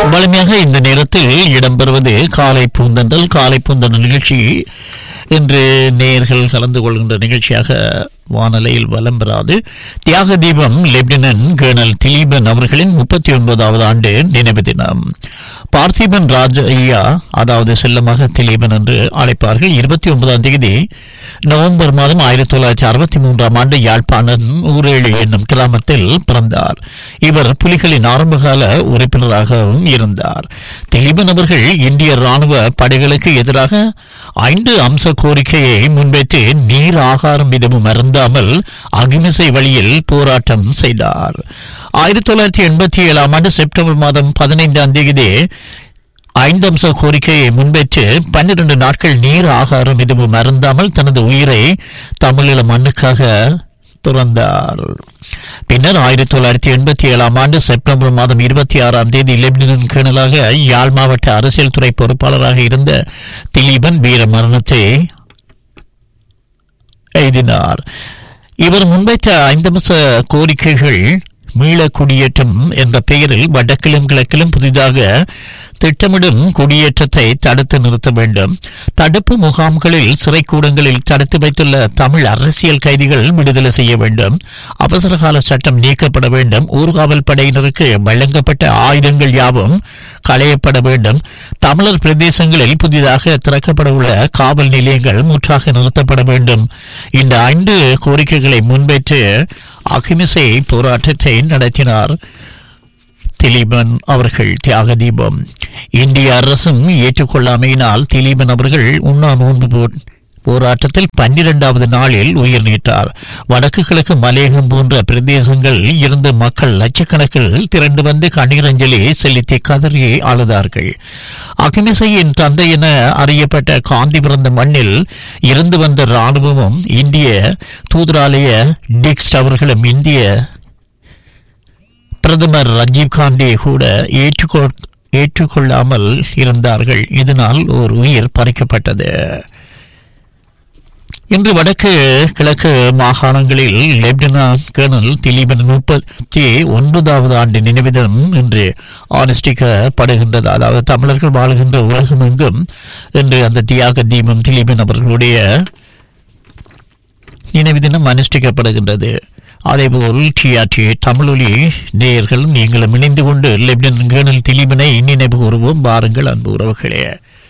வலிமையாக இந்த நேரத்தில் இடம்பெறுவது காலை பூந்தண்டல் காலை பூந்தண்டல் நிகழ்ச்சி இன்று நேயர்கள் கலந்து கொள்கின்ற நிகழ்ச்சியாக வானலையில் வலம் பெறாது தியாக தீபம் லெப்டினன்ட் கேர்னல் திலீபன் அவர்களின் முப்பத்தி ஒன்பதாவது ஆண்டு நினைவு தினம் பார்த்திபன் ராஜ் ஐயா அதாவது செல்லமாக திலீபன் என்று அழைப்பார்கள் இருபத்தி ஒன்பதாம் தேதி நவம்பர் மாதம் ஆயிரத்தி தொள்ளாயிரத்தி அறுபத்தி மூன்றாம் ஆண்டு யாழ்ப்பாணம் ஊரேழு என்னும் கிராமத்தில் பிறந்தார் இவர் புலிகளின் ஆரம்பகால உறுப்பினராகவும் இருந்தார் திலீபன் அவர்கள் இந்திய ராணுவ படைகளுக்கு எதிராக ஐந்து அம்ச கோரிக்கையை முன்வைத்து நீர் ஆகாரம் எதுவும் அருந்தாமல் அகிம்சை வழியில் போராட்டம் செய்தார் ஆயிரத்தி தொள்ளாயிரத்தி எண்பத்தி ஏழாம் ஆண்டு செப்டம்பர் மாதம் பதினைந்தாம் தேதி ஐந்து அம்ச கோரிக்கையை முன்வைத்து பன்னிரண்டு நாட்கள் நீர் ஆகாரம் எதுவும் அருந்தாமல் தனது உயிரை தமிழீழ மண்ணுக்காக துறந்தார் பின்னர் ஆயிரத்தி தொள்ளாயிரத்தி எண்பத்தி ஏழாம் ஆண்டு செப்டம்பர் மாதம் இருபத்தி ஆறாம் தேதி லெப்டினன்ட் கேர்னலாக யாழ் மாவட்ட அரசியல் துறை பொறுப்பாளராக இருந்த திலீபன் வீர மரணத்தை எய்தினார் இவர் முன்வைத்த ஐந்தம்ச கோரிக்கைகள் மீள குடியேற்றம் என்ற பெயரில் வடக்கிலும் கிழக்கிலும் புதிதாக திட்டமிடும் குடியேற்றத்தை தடுத்து நிறுத்த வேண்டும் தடுப்பு முகாம்களில் சிறைக்கூடங்களில் தடுத்து வைத்துள்ள தமிழ் அரசியல் கைதிகள் விடுதலை செய்ய வேண்டும் அவசரகால சட்டம் நீக்கப்பட வேண்டும் ஊர்காவல் படையினருக்கு வழங்கப்பட்ட ஆயுதங்கள் யாவும் களையப்பட வேண்டும் தமிழர் பிரதேசங்களில் புதிதாக திறக்கப்பட உள்ள காவல் நிலையங்கள் முற்றாக நிறுத்தப்பட வேண்டும் இந்த ஐந்து கோரிக்கைகளை முன்வைத்து அகிம்சை போராட்டத்தை நடத்தினார் திலீபன் அவர்கள் தியாக தீபம் இந்திய அரசும் ஏற்றுக்கொள்ளாமையினால் திலீபன் அவர்கள் உண்ணா நோன்பு போ- போராட்டத்தில் பன்னிரண்டாவது நாளில் உயிர் நீத்தார் வடக்கு கிழக்கு மலையகம் போன்ற பிரதேசங்கள் இருந்த மக்கள் லட்சக்கணக்கில் திரண்டு வந்து கண்ணீரஞ்சலி செலுத்தி கதறி அழுதார்கள் அகிம்சையின் தந்தை என அறியப்பட்ட காந்தி பிறந்த மண்ணில் இருந்து வந்த இராணுவமும் இந்திய தூதராலய டிக்ஸ்ட் அவர்களும் இந்திய பிரதமர் ராஜீவ் காந்தி கூட ஏற்றுக்கொ ஏற்றுக்கொள்ளாமல் இருந்தார்கள் இதனால் ஒரு உயிர் பறிக்கப்பட்டது இன்று வடக்கு கிழக்கு மாகாணங்களில் லெப்டினன்ட் கேர்னல் திலீபன் முப்பத்தி ஒன்பதாவது ஆண்டு நினைவு தினம் இன்று அனுஷ்டிக்கப்படுகின்றது அதாவது தமிழர்கள் வாழுகின்ற உலகமெங்கும் இன்று அந்த தியாக தீபம் திலீபன் அவர்களுடைய நினைவு தினம் அனுஷ்டிக்கப்படுகின்றது அதேபோல் டிஆர்டி தமிழொலி நேயர்களும் நீங்களும் இணைந்து கொண்டு லெப்டினன்ட் கேர்னல் திலீபனை நினைவு கூறுவோம் வாருங்கள் அன்பு உறவுகளே